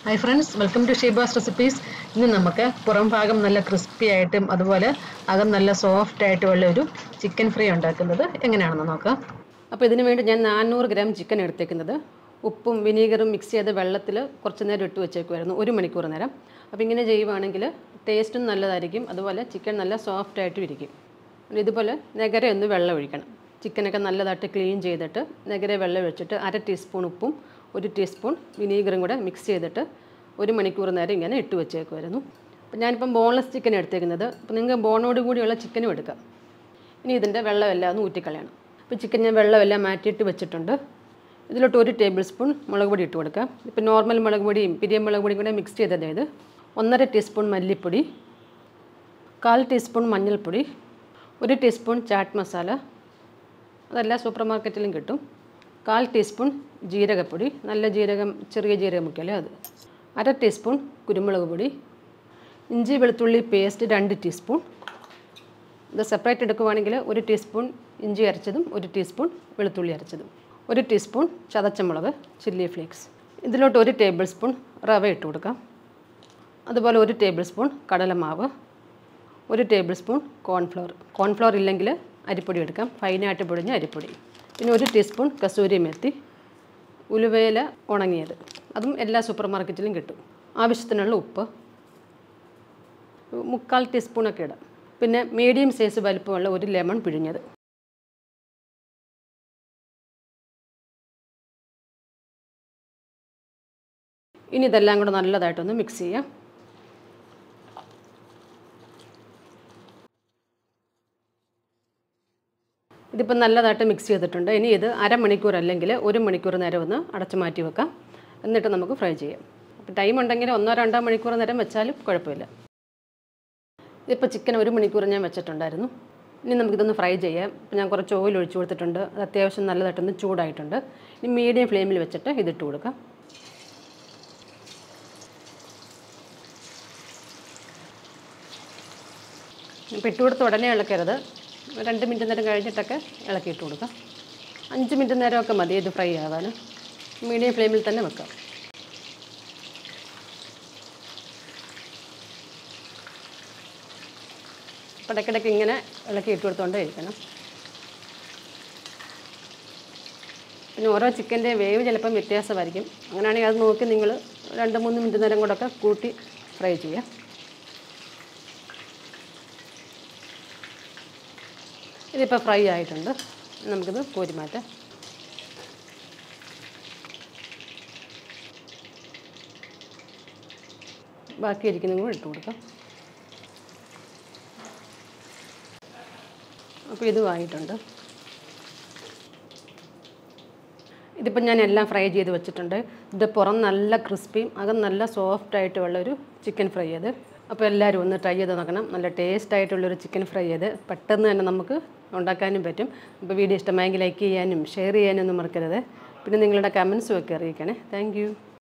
hi friends welcome to Sheeba's recipes ഇന്ന് നമുക്ക് പുറം ഭാഗം നല്ല ക്രിസ്പി ആയിട്ടും അതുപോലെ അകം നല്ല സോഫ്റ്റ് ആയിട്ടുമുള്ള ഒരു ചിക്കൻ ഫ്രൈ ഉണ്ടാക്കുന്നത് എങ്ങനെയാണെന്ന് നോക്കാം അപ്പോൾ ഇതിന് വേണ്ടി ഞാൻ നാനൂറ് ഗ്രാം ചിക്കൻ എടുത്തേക്കുന്നത് ഉപ്പും വിനീഗറും മിക്സ് ചെയ്ത് വെള്ളത്തിൽ കുറച്ച് നേരം ഇട്ട് വെച്ചേക്കുമായിരുന്നു ഒരു മണിക്കൂർ നേരം അപ്പോൾ ഇങ്ങനെ ചെയ്യുവാണെങ്കിൽ ടേസ്റ്റും നല്ലതായിരിക്കും അതുപോലെ ചിക്കൻ നല്ല സോഫ്റ്റ് ആയിട്ടും ഇരിക്കും പിന്നെ ഇതുപോലെ നെഗര ഒന്ന് വെള്ളം ഒഴിക്കണം ചിക്കനൊക്കെ നല്ലതായിട്ട് ക്ലീൻ ചെയ്തിട്ട് നെഗര വെള്ളം ഒഴിച്ചിട്ട് അര ടീസ്പൂൺ ഉപ്പും ഒരു ടീസ്പൂൺ വിനീഗറും കൂടെ മിക്സ് ചെയ്തിട്ട് ഒരു മണിക്കൂർ നേരം ഇങ്ങനെ ഇട്ട് വെച്ചേക്കുമായിരുന്നു അപ്പോൾ ഞാനിപ്പം ബോൺലെസ് ചിക്കൻ എടുത്തേക്കുന്നത് അപ്പോൾ നിങ്ങൾക്ക് ബോണോട് കൂടിയുള്ള ചിക്കനും എടുക്കാം ഇനി ഇതിൻ്റെ വെള്ളമെല്ലാം ഒന്ന് ഊറ്റിക്കളയണം അപ്പോൾ ചിക്കൻ ഞാൻ വെള്ളമെല്ലാം മാറ്റിയിട്ട് വെച്ചിട്ടുണ്ട് ഇതിലോട്ട് ഒരു ടേബിൾ സ്പൂൺ മുളക് പൊടി ഇട്ട് കൊടുക്കാം ഇപ്പോൾ നോർമൽ മുളക് പൊടിയും പിരിയ മുളക് പൊടിയും കൂടെ മിക്സ് ചെയ്തത് ഇത് ഒന്നര ടീസ്പൂൺ മല്ലിപ്പൊടി കാൽ ടീസ്പൂൺ മഞ്ഞൾപ്പൊടി ഒരു ടീസ്പൂൺ ചാറ്റ് മസാല അതെല്ലാം സൂപ്പർ മാർക്കറ്റിലും കിട്ടും കാൽ ടീസ്പൂൺ ജീരകപ്പൊടി നല്ല ജീരകം ചെറിയ ജീരകം മുക്കിയല്ലേ അത് അര ടീസ്പൂൺ കുരുമുളക് പൊടി ഇഞ്ചി വെളുത്തുള്ളി പേസ്റ്റ് രണ്ട് ടീസ്പൂൺ ഇത് സെപ്പറേറ്റ് എടുക്കുവാണെങ്കിൽ ഒരു ടീസ്പൂൺ ഇഞ്ചി അരച്ചതും ഒരു ടീസ്പൂൺ വെളുത്തുള്ളി അരച്ചതും ഒരു ടീസ്പൂൺ ചതച്ചമുളക് ചില്ലി ഫ്ലേക്സ് ഇതിലോട്ട് ഒരു ടേബിൾ സ്പൂൺ റവ ഇട്ട് കൊടുക്കാം അതുപോലെ ഒരു ടേബിൾ സ്പൂൺ കടലമാവ് ഒരു ടേബിൾ സ്പൂൺ കോൺഫ്ലോർ കോൺഫ്ലോർ ഇല്ലെങ്കിൽ അരിപ്പൊടി എടുക്കാം ഫൈനായിട്ട് പൊടിഞ്ഞ അരിപ്പൊടി പിന്നെ ഒരു ടീസ്പൂൺ കസൂരി മെത്തി ഉലുവേല ഉണങ്ങിയത് അതും എല്ലാ സൂപ്പർ മാർക്കറ്റിലും കിട്ടും ആവശ്യത്തിനുള്ള ഉപ്പ് മുക്കാൽ ടീസ്പൂണൊക്കെ ഇടാം പിന്നെ മീഡിയം സൈസ് വലിപ്പമുള്ള ഒരു ലെമൺ പിഴിഞ്ഞത് ഇനി ഇതെല്ലാം കൂടെ നല്ലതായിട്ടൊന്ന് മിക്സ് ചെയ്യാം ഇതിപ്പോൾ നല്ലതായിട്ട് മിക്സ് ചെയ്തിട്ടുണ്ട് ഇനി ഇത് അരമണിക്കൂർ അല്ലെങ്കിൽ ഒരു മണിക്കൂർ നേരം ഒന്ന് അടച്ചു മാറ്റി വെക്കാം എന്നിട്ട് നമുക്ക് ഫ്രൈ ചെയ്യാം അപ്പോൾ ടൈം ഉണ്ടെങ്കിൽ ഒന്നോ രണ്ടോ മണിക്കൂർ നേരം വെച്ചാലും കുഴപ്പമില്ല ഇതിപ്പോൾ ചിക്കൻ ഒരു മണിക്കൂർ ഞാൻ വെച്ചിട്ടുണ്ടായിരുന്നു ഇനി നമുക്കിതൊന്ന് ഫ്രൈ ചെയ്യാം ഇപ്പോൾ ഞാൻ കുറച്ച് ഓയിൽ ഒഴിച്ചു കൊടുത്തിട്ടുണ്ട് അത് അത്യാവശ്യം നല്ലതായിട്ടൊന്ന് ചൂടായിട്ടുണ്ട് ഇനി മീഡിയം ഫ്ലെയിമിൽ വെച്ചിട്ട് ഇതിട്ട് കൊടുക്കാം ഇപ്പോൾ ഇട്ട് കൊടുത്ത് ഉടനെ ഇളക്കരുത് രണ്ട് മിനിറ്റ് നേരം കഴിഞ്ഞിട്ടൊക്കെ ഇളക്കിയിട്ട് കൊടുക്കാം അഞ്ച് മിനിറ്റ് നേരമൊക്കെ മതി ഇത് ഫ്രൈ ആവാൻ മീഡിയം ഫ്ലെയിമിൽ തന്നെ വെക്കാം അപ്പോൾ ഇടയ്ക്കിടയ്ക്ക് ഇങ്ങനെ ഇളക്കി ഇട്ട് കൊടുത്തുകൊണ്ടേ ഇരിക്കണം പിന്നെ ഓരോ ചിക്കൻ്റെ വേവ് ചിലപ്പം വ്യത്യാസമായിരിക്കും അങ്ങനെയാണെങ്കിൽ അത് നോക്കി നിങ്ങൾ രണ്ട് മൂന്ന് മിനിറ്റ് നേരം കൂടെയൊക്കെ കൂട്ടി ഫ്രൈ ചെയ്യാം ഇതിപ്പോൾ ഫ്രൈ ആയിട്ടുണ്ട് നമുക്കിത് കോരി മാറ്റാം ബാക്കി ഇരിക്കുന്നതും കൂടെ ഇട്ട് കൊടുക്കാം അപ്പോൾ ഇതും ആയിട്ടുണ്ട് ഇതിപ്പോൾ ഞാൻ എല്ലാം ഫ്രൈ ചെയ്ത് വെച്ചിട്ടുണ്ട് ഇതിൻ്റെ പുറം നല്ല ക്രിസ്പിയും അകം നല്ല സോഫ്റ്റ് ആയിട്ടുള്ളൊരു ചിക്കൻ ഫ്രൈ ചെയ്ത് അപ്പോൾ എല്ലാവരും ഒന്ന് ട്രൈ ചെയ്ത് നോക്കണം നല്ല ടേസ്റ്റ് ആയിട്ടുള്ളൊരു ചിക്കൻ ഫ്രൈ ചെയ്ത് പെട്ടെന്ന് തന്നെ നമുക്ക് ഉണ്ടാക്കാനും പറ്റും അപ്പോൾ വീഡിയോ ഇഷ്ടമായെങ്കിൽ ലൈക്ക് ചെയ്യാനും ഷെയർ ചെയ്യാനും ഒന്നും മറക്കരുത് പിന്നെ നിങ്ങളുടെ കമൻസും ഒക്കെ അറിയിക്കണേ താങ്ക്